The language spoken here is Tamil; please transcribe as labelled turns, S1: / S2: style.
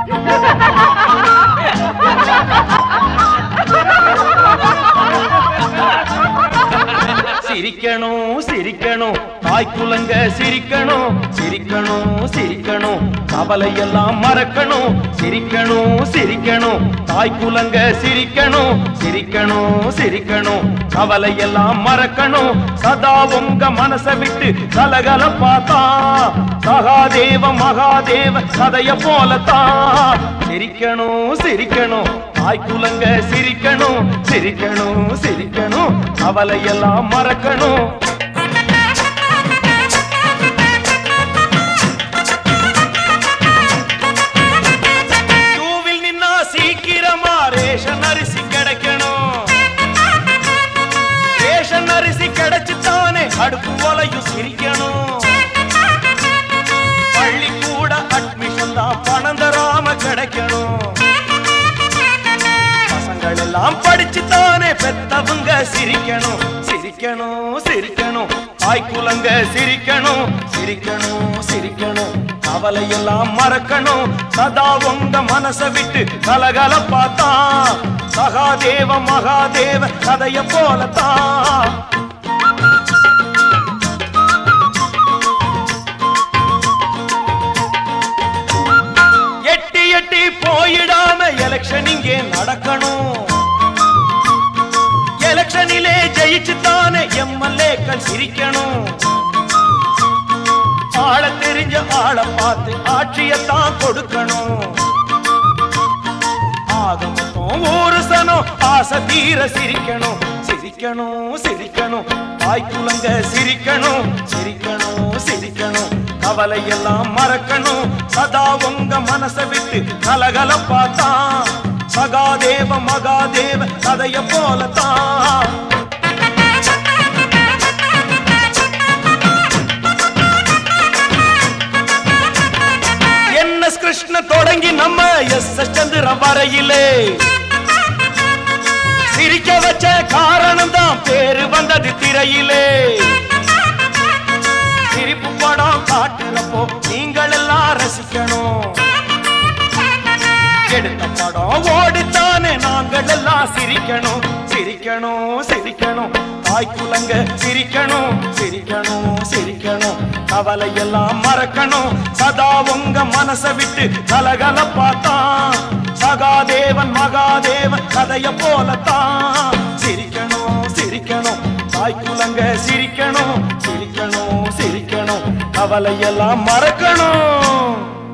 S1: சிரிக்கணும் சிரிக்கணும் தாய் குலங்க சிரிக்கணும் சிரிக்கணும் சிரிக்கணும் கவலை எல்லாம் மறக்கணும் சிரிக்கணும் சிரிக்கணும் தாய் குலங்க சிரிக்கணும் சிரிக்கணும் சிரிக்கணும் கவலை எல்லாம் மறக்கணும் சதா உங்க மனச விட்டு கலகல பார்த்தா சகாதேவ மகாதேவ கதைய போலத்தான் சிரிக்கணும் சிரிக்கணும் தாய் குலங்க சிரிக்கணும் சிரிக்கணும் சிரிக்கணும் கவலை எல்லாம் மறக்கணும் கியூவில் நின்னா சீக்கிரமா ரேஷன் அரிசி கிடைக்கணும் ரேஷன் அரிசி கிடைச்சுத்தானே அடுப்பு ஒலையும் சிரிக்கணும் பள்ளிக்கூட அட்மிஷன் தான் பணம் தராம கிடைக்கணும் பசங்கள் எல்லாம் படிச்சுத்தானே பெத்தவங்க சிரிக்கணும் சிரிக்கணும் சிரிக்கணும் தாய் குலங்க சிரிக்கணும் சிரிக்கணும் சிரிக்கணும் கவலை எல்லாம் மறக்கணும் சதா உங்க மனச விட்டு கலகல பார்த்தா சகாதேவ மகாதேவ கதைய போலத்தான் எட்டி எட்டி போயிடாம எலெக்ஷன் இங்கே நடக்கணும் எலெக்ஷனிலே ஜெயிச்சு தானே எம்எல்ஏக்கள் சிரிக்கணும் ஆள தெரிஞ்ச ஆளை பார்த்து ஆட்சியத்தான் கொடுக்கணும் ஆக மொத்தம் ஒரு சனம் ஆசை தீர சிரிக்கணும் சிரிக்கணும் சிரிக்கணும் தாய் குலங்க சிரிக்கணும் சிரிக்கணும் சிரிக்கணும் கவலை எல்லாம் மறக்கணும் சதா உங்க மனச விட்டு கலகல பார்த்தான் சகாதேவ மகாதேவ கதைய போலத்தான் என் எஸ் கிருஷ்ண தொடங்கி நம்ம எஸ் எஸ் சந்திரன் வரையிலே சிரிக்க வச்ச காரணம் தான் பேரு வந்தது திரையிலே சிரிப்பு படம் காட்டுறப்போ நீங்கள் எல்லாம் ரசிக்கணும் எடுத்த படம் ஓடித்தானே நாங்கள் எல்லாம் சிரிக்கணும் சிரிக்கணும் சிரிக்கணும் தாய் குலங்க சிரிக்கணும் சிரிக்கணும் சிரிக்கணும் கவலை எல்லாம் மறக்கணும் சதா உங்க மனச விட்டு கலகல பார்த்தான் சகாதேவன் மகாதேவன் கதைய போலத்தான் சிரிக்கணும் சிரிக்கணும் தாய் குலங்க சிரிக்கணும் சிரிக்கணும் சிரிக்கணும் கவலை எல்லாம் மறக்கணும்